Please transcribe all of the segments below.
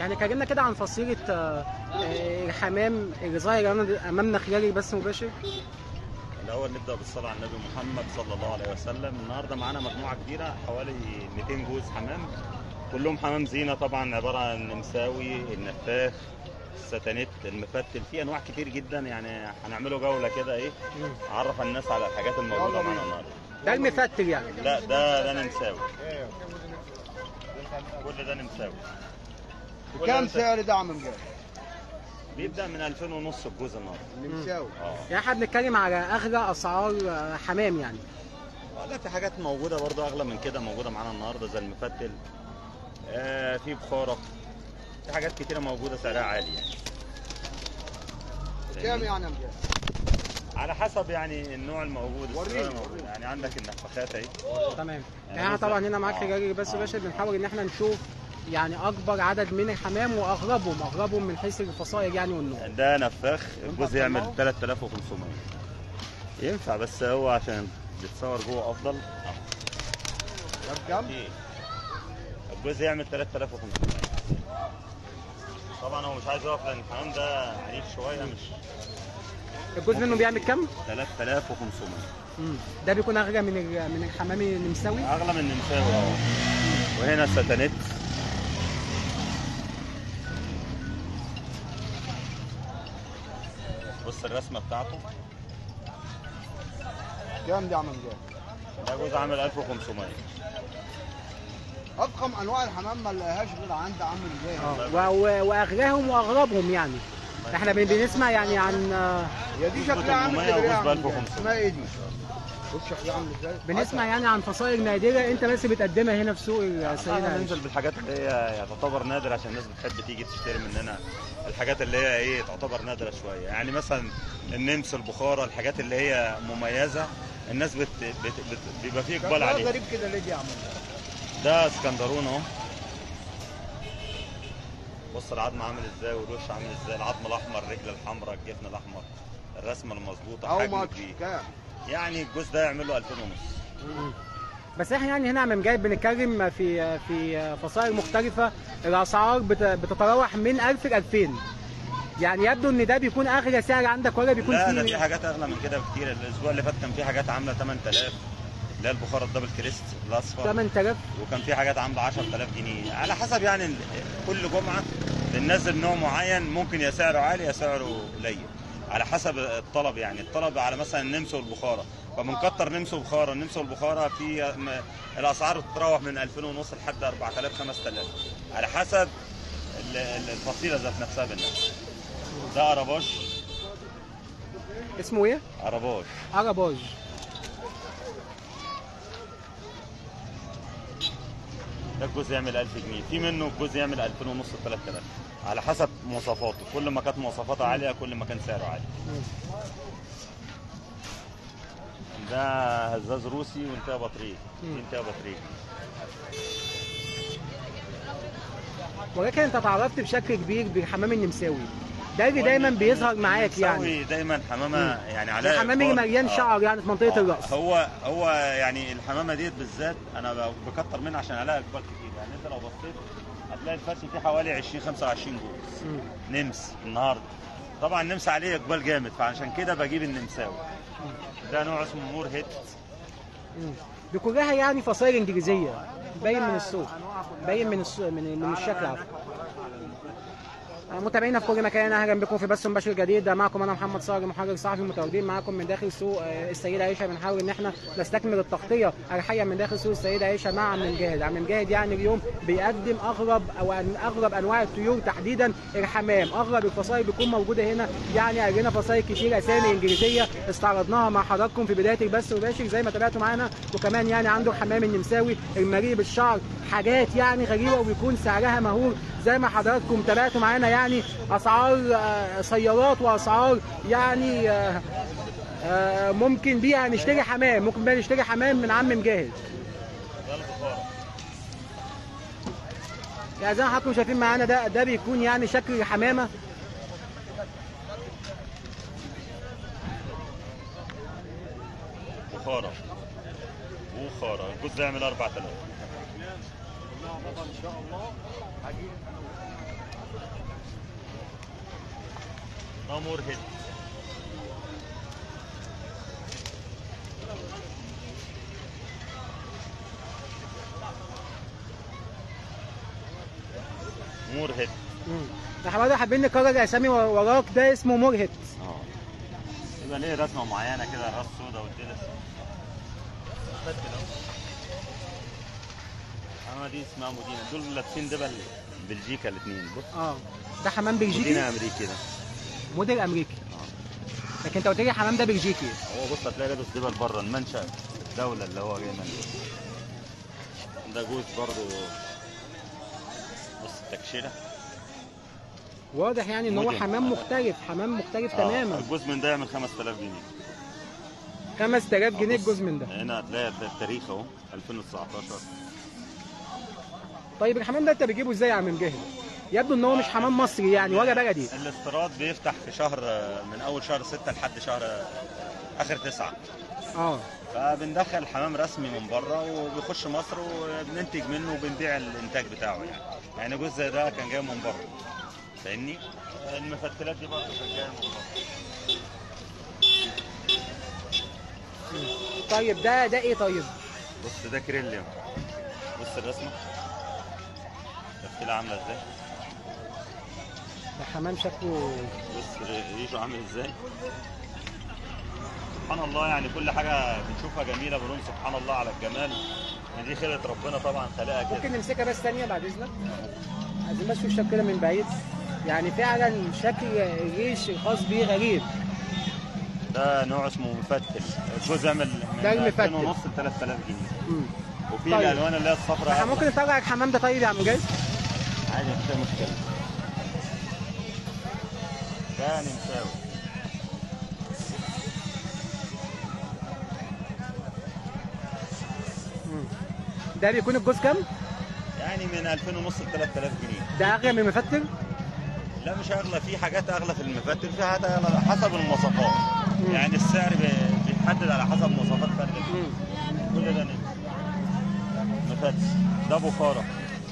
يعني كلمنا كده عن فصيله آه، آه، الحمام اللي ظاهر أمام- امامنا خلال البث المباشر الاول نبدا بالصلاه على النبي محمد صلى الله عليه وسلم النهارده معانا مجموعه كبيره حوالي 200 جوز حمام كلهم حمام زينه طبعا عباره عن النمساوي النفاخ الستانيت المفتل في انواع كتير جدا يعني هنعمله جوله كده ايه اعرف الناس على الحاجات الموجوده معانا النهارده ده المفتل يعني لا ده ده نمساوي كل ده نمساوي كل ده كم نمساوي. سعر ده عم مجاهد؟ بيبدا من 2000 ونص الجوز النهارده نمساوي اه يعني احنا بنتكلم على اغلى اسعار آه، حمام يعني آه، لا في حاجات موجوده برضو اغلى من كده موجوده معانا النهارده زي المفتل آه في بخاره في حاجات كتيره موجوده سعرها عالي يعني كم فاهمني؟ يعني يا مجاهد؟ على حسب يعني النوع الموجود السعر وريني، الموجود. وريني. يعني عندك النفخات اهي تمام يعني يعني احنا مثلا- طبعا هنا معاك آه. خلال البث الباشا بنحاول ان احنا نشوف يعني اكبر عدد من الحمام واغربهم اغربهم من حيث الفصائل يعني والنوع ده نفاخ الجوز يعمل 3500 ينفع بس هو عشان بيتصور جوه افضل طب كم؟ في الجوز يعمل 3500 طبعا هو مش عايز يقف لان الحمام ده عنيف شويه مش الجزء منه بيعمل كام؟ 3500 مم. ده بيكون اغلى من ال- من الحمام النمساوي اغلى من النمساوي اه وهنا ستانيت بص الرسمه بتاعته كم ده عم مجاهد؟ ده جوز عامل 1500 اضخم انواع الحمام ما لقاهاش غير عند عم مجاهد اه و- و- واغلاهم واغربهم يعني احنا بن- بنسمع يعني عن آه، هي دي شكلها عامل 800 كده ليه يا عم وجوز ب مجاهد؟ 1500. اسمها ايه دي؟ بص شكلها عامل ازاي؟ بنسمع يعني عن فصائل نادره انت بس بتقدمها هنا في سوق احنا السيده ننزل بالحاجات اللي هي يعني تعتبر نادره عشان الناس بتحب تيجي تشتري مننا الحاجات اللي هي ايه تعتبر نادره شويه يعني مثلا النمس البخاره الحاجات اللي هي مميزه الناس بت... بت... بت... بيبقى فيه اقبال شكلها عليها غريب كده ليه دي يا عم مجاهد؟ ده اسكندرون اهو بص العظم عامل ازاي والوش عامل ازاي العظم الاحمر الرجل الحمراء الجفن الاحمر الرسمه المظبوطه او حجم ماتش كبير كام؟ يعني الجوز ده يعمل له 2000 ونص بس احنا يعني هنا عم جاي بنتكلم في في فصائل مختلفه الاسعار بت- بتتراوح من 1000 ل 2000 يعني يبدو ان ده بيكون اغلى سعر عندك ولا بيكون لا ده فيه في حاجات اغلى من كده بكتير الاسبوع اللي فات كان في حاجات عامله 8000 اللي هي البخار الدبل كريست الاصفر 8000 وكان في حاجات عامله 10000 جنيه على حسب يعني ال- كل جمعه بننزل نوع معين ممكن يا سعره عالي يا سعره قليل على حسب الطلب يعني الطلب على مثلا النمس والبخاره فبنكتر نمس وبخاره النمس والبخاره في م- الاسعار بتتراوح من 2000 ونص لحد 4000 5000 على حسب ال- ال- الفصيله ذات نفسها بالنفس ده اراباش اسمه ايه؟ اراباش عرباج ده الجزء يعمل 1000 جنيه في منه الجزء يعمل 2000 ونص 3000 على حسب مواصفاته كل ما كانت مواصفاته عاليه كل ما كان سعره عالي ده هزاز روسي وانتهى بطريق دي انتهى بطريق ولكن انت تعرفت بشكل كبير بالحمام النمساوي ده اللي دايما بيظهر معاك يعني النمساوي دايما حمامه يعني على الحمام اللي مليان شعر يعني في منطقه الراس هو هو يعني الحمامه ديت بالذات انا بكتر منها عشان عليها اقبال كتير يعني انت لو بصيت هتلاقي الفرش فيه حوالي 20 25 جوز مم. نمس النهارده طبعا النمس عليه اقبال جامد فعشان كده بجيب النمساوي ده نوع اسمه مور هيت مم. دي كلها يعني فصائل انجليزيه باين من السوق باين من السوق من, من الشكل عفوا متابعينا في كل مكان اهلا بكم في بث مباشر جديد معكم انا محمد صاغر محرر صحفي متواجدين معاكم من داخل سوق آه، السيده عائشه بنحاول ان احنا نستكمل التغطيه الحيه من داخل سوق السيده عائشه مع عم مجاهد عم مجاهد يعني اليوم بيقدم اغرب او أن- اغرب انواع الطيور تحديدا الحمام اغرب الفصائل بتكون موجوده هنا يعني قال لنا فصائل كتير اسامي انجليزيه استعرضناها مع حضراتكم في بدايه البث المباشر زي ما تابعتوا معانا وكمان يعني عنده الحمام النمساوي المريء بالشعر حاجات يعني غريبه وبيكون سعرها مهول زي ما حضراتكم تابعتوا معانا يعني اسعار آه، سيارات واسعار يعني آه، آه، ممكن بيها نشتري حمام ممكن بيها نشتري حمام من عم مجاهد ده البخار يعني زي ما حضراتكم شايفين معانا ده ده بيكون يعني شكل الحمامه بخاره بخاره الجزء ده يعمل 4000 ده مور هيد مور هيد مم. احنا برضه حابين نكرر اسامي وراك ده اسمه مرهت اه يبقى ليه رسمه معينه كده الراس سودا والديل بس كده اما دي اسمها مدينه دول لابسين دبل بلجيكا الاثنين بص اه ده حمام بلجيكي مدينه امريكي ده موديل امريكي اه لكن انت قلت لي حمام ده بلجيكي هو بص هتلاقي لابس دبل بره المنشا الدوله اللي هو جاي منها ده جوز برضه بص التكشيره واضح يعني ان هو موديل. حمام مختلف حمام مختلف تماما الجوز من ده يعمل 5000 جنيه 5000 جنيه بص، الجزء من ده هنا هتلاقي التاريخ اهو 2019 طيب الحمام ده انت بتجيبه ازاي يا عم جاهل يبدو ان هو مش حمام مصري يعني ولا بلدي الاستيراد بيفتح في شهر من اول شهر 6 لحد شهر اخر 9 اه فبندخل الحمام رسمي من بره وبيخش مصر وبننتج منه وبنبيع الانتاج بتاعه يعني يعني جزء زي ده كان جاي من بره فاهمني المفتلات دي برضه كانت جايه من بره طيب ده ده ايه طيب بص ده كريليوم بص الرسمه التفتيله عامله ازاي ده حمام شكله بص ريشه عامل ازاي سبحان الله يعني كل حاجه بنشوفها جميله بنقول سبحان الله على الجمال إن دي خلقه ربنا طبعا خلقها كده ممكن نمسكها بس ثانيه بعد اذنك عايزين بس نشوف الشكل كده من بعيد يعني فعلا شكل الريش الخاص بيه غريب ده نوع اسمه مفتل الجوز يعمل من ده المفتل. 2000 ونص ل 3000 جنيه مم. وفي طيب. الالوان اللي هي الصفراء احنا ممكن نتابع الحمام ده طيب يا عم جاي عادي مفيش أي مشكله ده نمساوي ده بيكون الجوز كام؟ يعني من 2000 ونص ل 3000 جنيه ده اغلى من المفتل؟ لا مش اغلى في حاجات اغلى في المفتل في حاجات اغلى حسب المواصفات مم. يعني السعر بي- بيتحدد على حسب مواصفات فرق مم. كل ده نمس مفتل ده بخارة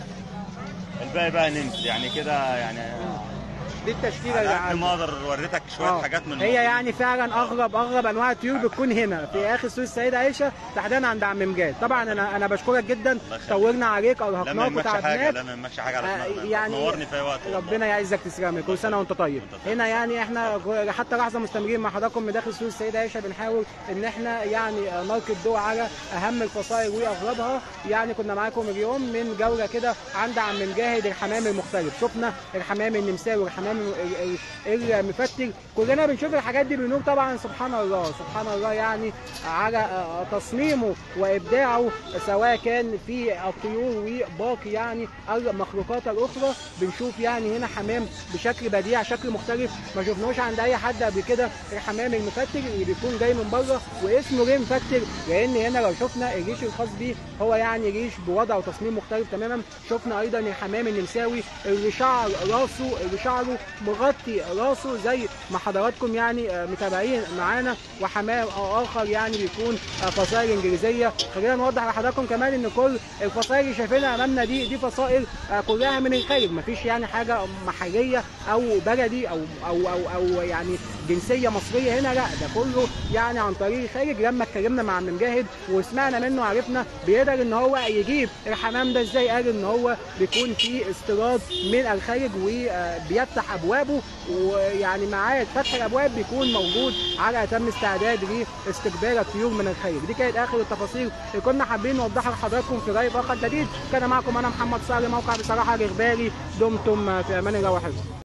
الباقي بقى نمس يعني كده يعني دي التشكيله اللي على قد عندك ما اقدر وريتك شويه آه. حاجات من هي الموضوع. يعني فعلا اغرب اغرب انواع الطيور بتكون هنا في اخر سوق السيده عائشه تحديدا عند عم مجاد طبعا انا انا بشكرك جدا يخليك. طولنا عليك لا ما ارهقناك يهمكش حاجه وتعبناك لا ما يهمكش حاجه على آه، دماغنا يعني نورني في اي وقت والله. ربنا يعزك تسلمي كل سنه وانت طيب وأنت طيب. هنا يعني احنا حتى لحظه مستمرين مع حضراتكم من داخل سوق السيده عائشه بنحاول ان احنا يعني نلقي الضوء على اهم الفصائل واغربها يعني كنا معاكم اليوم من جوله كده عند عم مجاهد الحمام المختلف شفنا الحمام النمساوي والحمام ال- ال- المفتل كلنا بنشوف الحاجات دي بنقول طبعا سبحان الله سبحان الله يعني على آه، تصميمه وابداعه سواء كان في الطيور وباقي يعني المخلوقات الاخرى بنشوف يعني هنا حمام بشكل بديع شكل مختلف ما شفناهوش عند اي حد قبل كده الحمام المفتل اللي بيكون جاي من بره واسمه ليه مفتل لان هنا لو شفنا الريش الخاص بيه هو يعني ريش بوضع وتصميم مختلف تماما شفنا ايضا الحمام النمساوي اللي شعر راسه اللي شعره مغطي راسه زي ما حضراتكم يعني آه، متابعين معانا وحمام اخر يعني بيكون آه، فصائل انجليزيه خلينا نوضح لحضراتكم كمان ان كل الفصائل اللي شايفينها امامنا دي دي فصائل آه، كلها من الخارج مفيش يعني حاجه محليه او بلدي او او او, أو يعني جنسيه مصريه هنا لا ده كله يعني عن طريق الخارج لما اتكلمنا مع عم مجاهد وسمعنا منه عرفنا بيقدر ان هو يجيب الحمام ده ازاي قال ان هو بيكون في استيراد من الخارج وبيفتح ابوابه ويعني معاه فتح الابواب بيكون موجود على اتم استعداد لاستقبال الطيور من الخارج دي كانت اخر التفاصيل اللي كنا حابين نوضحها لحضراتكم في لايف اخر جديد كان معكم انا محمد صالح موقع بصراحه الاخباري دمتم في امان الله وحفظه